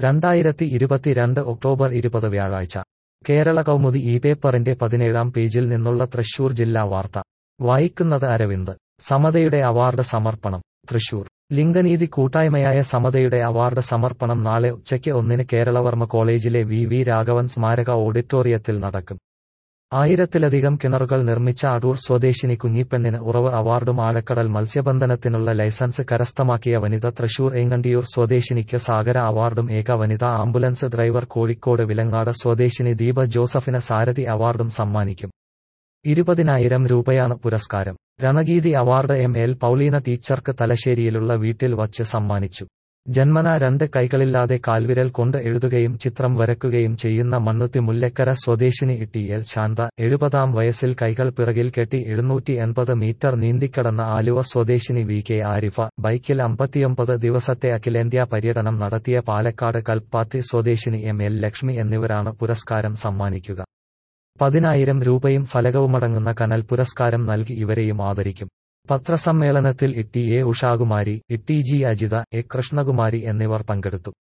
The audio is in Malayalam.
രണ്ടായിരത്തി ഇരുപത്തിരണ്ട് ഒക്ടോബർ ഇരുപത് വ്യാഴാഴ്ച കേരള കൗമുദി ഈ പേപ്പറിന്റെ പതിനേഴാം പേജിൽ നിന്നുള്ള തൃശൂർ ജില്ലാ വാർത്ത വായിക്കുന്നത് അരവിന്ദ് സമതയുടെ അവാർഡ് സമർപ്പണം തൃശൂർ ലിംഗനീതി കൂട്ടായ്മയായ സമതയുടെ അവാർഡ് സമർപ്പണം നാളെ ഉച്ചയ്ക്ക് ഒന്നിന് കേരളവർമ്മ കോളേജിലെ വി വി രാഘവൻ സ്മാരക ഓഡിറ്റോറിയത്തിൽ നടക്കും ആയിരത്തിലധികം കിണറുകൾ നിർമ്മിച്ച അടൂർ സ്വദേശിനി കുഞ്ഞിപ്പെണ്ണിന് ഉറവ് അവാർഡും ആഴക്കടൽ മത്സ്യബന്ധനത്തിനുള്ള ലൈസൻസ് കരസ്ഥമാക്കിയ വനിത തൃശൂർ ഏങ്ങണ്ടിയൂർ സ്വദേശിനിക്ക് സാഗര അവാർഡും ഏക വനിതാ ആംബുലൻസ് ഡ്രൈവർ കോഴിക്കോട് വിലങ്ങാട് സ്വദേശിനി ദീപ ജോസഫിന് സാരഥി അവാർഡും സമ്മാനിക്കും ഇരുപതിനായിരം രൂപയാണ് പുരസ്കാരം Ranageethi award M L Pauleena ടീച്ചർക്ക് തലശ്ശേരിയിലുള്ള വീട്ടിൽ വച്ച് സമ്മാനിച്ചു ജന്മന രണ്ട് കൈകളില്ലാതെ കാൽവിരൽ കൊണ്ട് എഴുതുകയും ചിത്രം വരയ്ക്കുകയും ചെയ്യുന്ന മണ്ണുത്തി മുല്ലക്കര സ്വദേശിനി ടി എൽ ശാന്ത എഴുപതാം വയസ്സിൽ കൈകൾ പിറകിൽ കെട്ടി എഴുന്നൂറ്റി എൺപത് മീറ്റർ നീന്തിക്കടന്ന ആലുവ സ്വദേശിനി വി കെ ആരിഫ ബൈക്കിൽ അമ്പത്തിയൊമ്പത് ദിവസത്തെ അഖിലേന്ത്യാ പര്യടനം നടത്തിയ പാലക്കാട് കൽപ്പാത്തി സ്വദേശിനി എം എൽ ലക്ഷ്മി എന്നിവരാണ് പുരസ്കാരം സമ്മാനിക്കുക പതിനായിരം രൂപയും ഫലകവുമടങ്ങുന്ന കനൽ പുരസ്കാരം നൽകി ഇവരെയും ആദരിക്കും പത്രസമ്മേളനത്തിൽ Itty A Ushakumari Itty G Ajitha A Krishnakumari എന്നിവർ പങ്കെടുത്തു